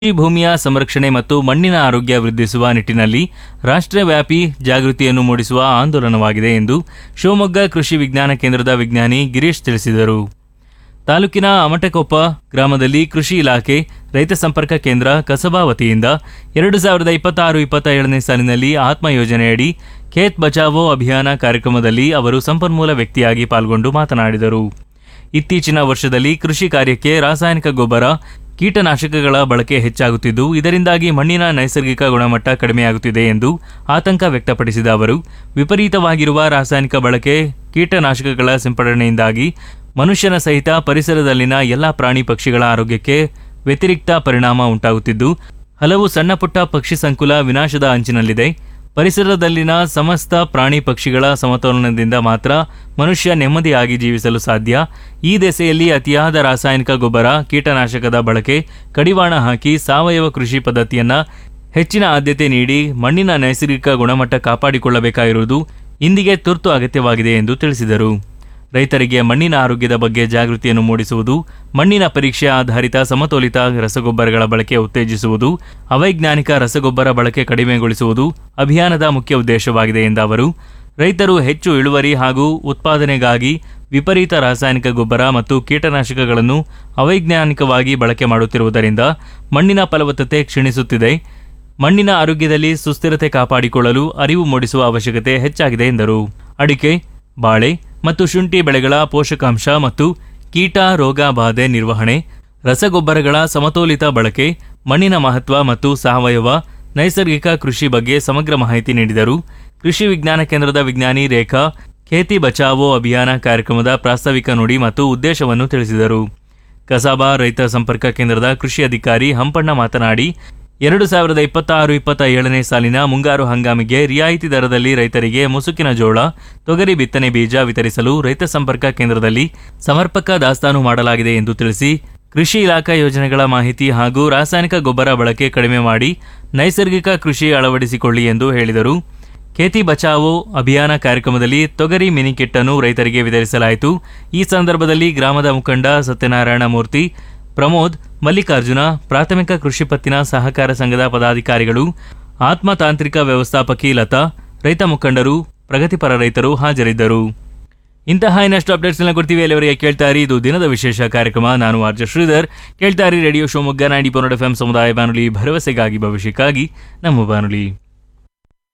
ಕೃಷಿ ಭೂಮಿಯ ಸಂರಕ್ಷಣೆ ಮತ್ತು ಮಣ್ಣಿನ ಆರೋಗ್ಯ ವೃದ್ಧಿಸುವ ನಿಟ್ಟಿನಲ್ಲಿ ರಾಷ್ಟ್ರವ್ಯಾಪಿ ಜಾಗೃತಿಯನ್ನು ಮೂಡಿಸುವ ಆಂದೋಲನವಾಗಿದೆ ಎಂದು ಶಿವಮೊಗ್ಗ ಕೃಷಿ ವಿಜ್ಞಾನ ಕೇಂದ್ರದ ವಿಜ್ಞಾನಿ ಗಿರೀಶ್ ತಿಳಿಸಿದರು ತಾಲೂಕಿನ ಅಮಟಕೊಪ್ಪ ಗ್ರಾಮದಲ್ಲಿ ಕೃಷಿ ಇಲಾಖೆ ರೈತ ಸಂಪರ್ಕ ಕೇಂದ್ರ ಕಸಬಾ ವತಿಯಿಂದ ಎರಡು ಸಾವಿರದ ಇಪ್ಪತ್ತಾರು ಇಪ್ಪತ್ತ ಏಳನೇ ಸಾಲಿನಲ್ಲಿ ಆತ್ಮ ಯೋಜನೆಯಡಿ ಖೇತ್ ಬಚಾವೋ ಅಭಿಯಾನ ಕಾರ್ಯಕ್ರಮದಲ್ಲಿ ಅವರು ಸಂಪನ್ಮೂಲ ವ್ಯಕ್ತಿಯಾಗಿ ಪಾಲ್ಗೊಂಡು ಮಾತನಾಡಿದರು ಇತ್ತೀಚಿನ ವರ್ಷದಲ್ಲಿ ಕೃಷಿ ಕಾರ್ಯಕ್ಕೆ ರಾಸಾಯನಿಕ ಗೊಬ್ಬರ ಕೀಟನಾಶಕಗಳ ಬಳಕೆ ಹೆಚ್ಚಾಗುತ್ತಿದ್ದು ಇದರಿಂದಾಗಿ ಮಣ್ಣಿನ ನೈಸರ್ಗಿಕ ಗುಣಮಟ್ಟ ಕಡಿಮೆಯಾಗುತ್ತಿದೆ ಎಂದು ಆತಂಕ ವ್ಯಕ್ತಪಡಿಸಿದ ಅವರು ವಿಪರೀತವಾಗಿರುವ ರಾಸಾಯನಿಕ ಬಳಕೆ ಕೀಟನಾಶಕಗಳ ಸಿಂಪಡಣೆಯಿಂದಾಗಿ ಮನುಷ್ಯನ ಸಹಿತ ಪರಿಸರದಲ್ಲಿನ ಎಲ್ಲ ಪ್ರಾಣಿ ಪಕ್ಷಿಗಳ ಆರೋಗ್ಯಕ್ಕೆ ವ್ಯತಿರಿಕ್ತ ಪರಿಣಾಮ ಉಂಟಾಗುತ್ತಿದ್ದು ಹಲವು ಸಣ್ಣಪುಟ್ಟ ಪಕ್ಷಿ ಸಂಕುಲ ವಿನಾಶದ ಅಂಚಿನಲ್ಲಿದೆ ಪರಿಸರದಲ್ಲಿನ ಸಮಸ್ತ ಪ್ರಾಣಿ ಪಕ್ಷಿಗಳ ಸಮತೋಲನದಿಂದ ಮಾತ್ರ ಮನುಷ್ಯ ನೆಮ್ಮದಿಯಾಗಿ ಜೀವಿಸಲು ಸಾಧ್ಯ ಈ ದೆಸೆಯಲ್ಲಿ ಅತಿಯಾದ ರಾಸಾಯನಿಕ ಗೊಬ್ಬರ ಕೀಟನಾಶಕದ ಬಳಕೆ ಕಡಿವಾಣ ಹಾಕಿ ಸಾವಯವ ಕೃಷಿ ಪದ್ಧತಿಯನ್ನ ಹೆಚ್ಚಿನ ಆದ್ಯತೆ ನೀಡಿ ಮಣ್ಣಿನ ನೈಸರ್ಗಿಕ ಗುಣಮಟ್ಟ ಕಾಪಾಡಿಕೊಳ್ಳಬೇಕಾಗಿರುವುದು ಇಂದಿಗೆ ತುರ್ತು ಅಗತ್ಯವಾಗಿದೆ ಎಂದು ತಿಳಿಸಿದರು ರೈತರಿಗೆ ಮಣ್ಣಿನ ಆರೋಗ್ಯದ ಬಗ್ಗೆ ಜಾಗೃತಿಯನ್ನು ಮೂಡಿಸುವುದು ಮಣ್ಣಿನ ಪರೀಕ್ಷೆ ಆಧಾರಿತ ಸಮತೋಲಿತ ರಸಗೊಬ್ಬರಗಳ ಬಳಕೆ ಉತ್ತೇಜಿಸುವುದು ಅವೈಜ್ಞಾನಿಕ ರಸಗೊಬ್ಬರ ಬಳಕೆ ಕಡಿಮೆಗೊಳಿಸುವುದು ಅಭಿಯಾನದ ಮುಖ್ಯ ಉದ್ದೇಶವಾಗಿದೆ ಎಂದ ಅವರು ರೈತರು ಹೆಚ್ಚು ಇಳುವರಿ ಹಾಗೂ ಉತ್ಪಾದನೆಗಾಗಿ ವಿಪರೀತ ರಾಸಾಯನಿಕ ಗೊಬ್ಬರ ಮತ್ತು ಕೀಟನಾಶಕಗಳನ್ನು ಅವೈಜ್ಞಾನಿಕವಾಗಿ ಬಳಕೆ ಮಾಡುತ್ತಿರುವುದರಿಂದ ಮಣ್ಣಿನ ಫಲವತ್ತತೆ ಕ್ಷೀಣಿಸುತ್ತಿದೆ ಮಣ್ಣಿನ ಆರೋಗ್ಯದಲ್ಲಿ ಸುಸ್ಥಿರತೆ ಕಾಪಾಡಿಕೊಳ್ಳಲು ಅರಿವು ಮೂಡಿಸುವ ಅವಶ್ಯಕತೆ ಹೆಚ್ಚಾಗಿದೆ ಎಂದರು ಅಡಿಕೆ ಬಾಳೆ ಮತ್ತು ಶುಂಠಿ ಬೆಳೆಗಳ ಪೋಷಕಾಂಶ ಮತ್ತು ಕೀಟ ರೋಗ ಬಾಧೆ ನಿರ್ವಹಣೆ ರಸಗೊಬ್ಬರಗಳ ಸಮತೋಲಿತ ಬಳಕೆ ಮಣ್ಣಿನ ಮಹತ್ವ ಮತ್ತು ಸಾವಯವ ನೈಸರ್ಗಿಕ ಕೃಷಿ ಬಗ್ಗೆ ಸಮಗ್ರ ಮಾಹಿತಿ ನೀಡಿದರು ಕೃಷಿ ವಿಜ್ಞಾನ ಕೇಂದ್ರದ ವಿಜ್ಞಾನಿ ರೇಖಾ ಖೇತಿ ಬಚಾವೋ ಅಭಿಯಾನ ಕಾರ್ಯಕ್ರಮದ ಪ್ರಾಸ್ತಾವಿಕ ನುಡಿ ಮತ್ತು ಉದ್ದೇಶವನ್ನು ತಿಳಿಸಿದರು ಕಸಾಬಾ ರೈತ ಸಂಪರ್ಕ ಕೇಂದ್ರದ ಕೃಷಿ ಅಧಿಕಾರಿ ಹಂಪಣ್ಣ ಮಾತನಾಡಿ ಎರಡು ಸಾವಿರದ ಇಪ್ಪತ್ತಾರು ಇಪ್ಪತ್ತ ಏಳನೇ ಸಾಲಿನ ಮುಂಗಾರು ಹಂಗಾಮಿಗೆ ರಿಯಾಯಿತಿ ದರದಲ್ಲಿ ರೈತರಿಗೆ ಮುಸುಕಿನ ಜೋಳ ತೊಗರಿ ಬಿತ್ತನೆ ಬೀಜ ವಿತರಿಸಲು ರೈತ ಸಂಪರ್ಕ ಕೇಂದ್ರದಲ್ಲಿ ಸಮರ್ಪಕ ದಾಸ್ತಾನು ಮಾಡಲಾಗಿದೆ ಎಂದು ತಿಳಿಸಿ ಕೃಷಿ ಇಲಾಖಾ ಯೋಜನೆಗಳ ಮಾಹಿತಿ ಹಾಗೂ ರಾಸಾಯನಿಕ ಗೊಬ್ಬರ ಬಳಕೆ ಕಡಿಮೆ ಮಾಡಿ ನೈಸರ್ಗಿಕ ಕೃಷಿ ಅಳವಡಿಸಿಕೊಳ್ಳಿ ಎಂದು ಹೇಳಿದರು ಖೇತಿ ಬಚಾವೋ ಅಭಿಯಾನ ಕಾರ್ಯಕ್ರಮದಲ್ಲಿ ತೊಗರಿ ಮಿನಿ ಕಿಟ್ ಅನ್ನು ರೈತರಿಗೆ ವಿತರಿಸಲಾಯಿತು ಈ ಸಂದರ್ಭದಲ್ಲಿ ಗ್ರಾಮದ ಮುಖಂಡ ಸತ್ಯನಾರಾಯಣ ಮೂರ್ತಿ ಪ್ರಮೋದ್ ಮಲ್ಲಿಕಾರ್ಜುನ ಪ್ರಾಥಮಿಕ ಕೃಷಿ ಪತ್ತಿನ ಸಹಕಾರ ಸಂಘದ ಪದಾಧಿಕಾರಿಗಳು ಆತ್ಮ ತಾಂತ್ರಿಕ ವ್ಯವಸ್ಥಾಪಕಿ ಲತಾ ರೈತ ಮುಖಂಡರು ಪ್ರಗತಿಪರ ರೈತರು ಹಾಜರಿದ್ದರು ಇಂತಹ ಇನ್ನಷ್ಟು ಅಪ್ಡೇಟ್ಸ್ ಎಲ್ಲ ಕೊಡ್ತೀವಿ ಅಲ್ಲಿವರೆಗೆ ಕೇಳ್ತಾ ಇರಿ ಇದು ದಿನದ ವಿಶೇಷ ಕಾರ್ಯಕ್ರಮ ನಾನು ಆರ್ಜ ಶ್ರೀಧರ್ ಕೇಳ್ತಾ ಇರಿ ರೇಡಿಯೋ ಶಿವಮೊಗ್ಗ ನೈಂಟಿ ಪೊನ್ನಡ ಎಫ್ ಸಮುದಾಯ ಬಾನುಲಿ ಭರವಸೆಗಾಗಿ ಭವಿಷ್ಯಕ್ಕಾಗಿ ನಮ್ಮ ಬಾನುಲಿ